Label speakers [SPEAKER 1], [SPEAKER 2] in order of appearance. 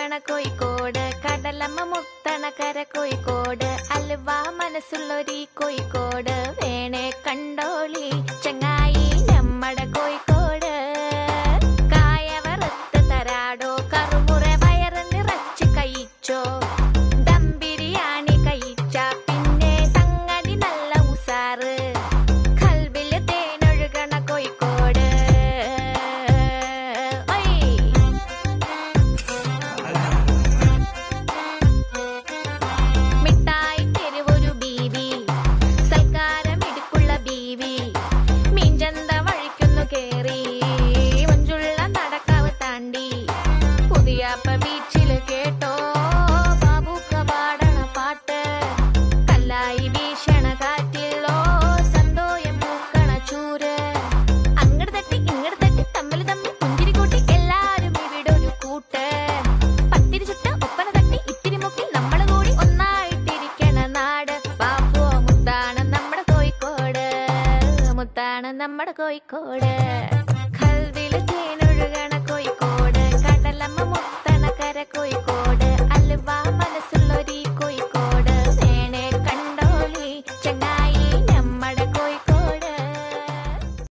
[SPEAKER 1] തേനൊഴുകണ കോഴിക്കോട് കടലമ്മ മുത്തണ കര കോഴിക്കോട് അലുവ മനസ്സുള്ളൊരീ കോഴിക്കോട് വേണേ കണ്ടോളി ചങ്ങായി നമ്മടെ കോഴിക്കോട് കായ വറുത്ത് തരാടോ കറുമുറ വയറ് നിറച്ച് കഴിച്ചോ ദം ബിരിയാണി കഴിച്ച പിന്നെ സംഗതി നല്ല ഉസാറ് കൽബില് തേനൊഴുകണ കോഴിക്കോട് ഒയ് മിഠായി തെരുവൊരു ബീവി സൽക്കാരം ഇടുക്കുള്ള ബീവി മീൻചന്ത വഴിക്കുന്നു കേറി മഞ്ചുള്ള നടക്കാവ് താണ്ടി പുതിയാപ്പ ബീച്ചില് കേട്ടോ ബാബുക്ക പാടണ പാട്ട് കല്ലായി വീശണ കാറ്റിലോ സന്തോയം പൂക്കണ ചൂര് അങ്ങട് തട്ടി ഇങ്ങട് തട്ടി തമ്മിൽ തമ്മിൽ പുഞ്ചിരി കൂട്ടി എല്ലാരും ഇവിടെ ഒരു കൂട്ട് പത്തിരി ചുട്ട ഒപ്പന തട്ടി ഇത്തിരി മുക്കിൽ നമ്മള് കൂടി ഒന്നായിട്ടിരിക്കണ നാട് പാപ്പോ മുത്താണ് നമ്മുടെ കോഴിക്കോട് മുത്താണ് നമ്മുടെ കോഴിക്കോട് കൽവില് തേനൊഴുകണ കോഴിക്കോട് കടലമ്മ മുത്തണ കര കോഴിക്കോട്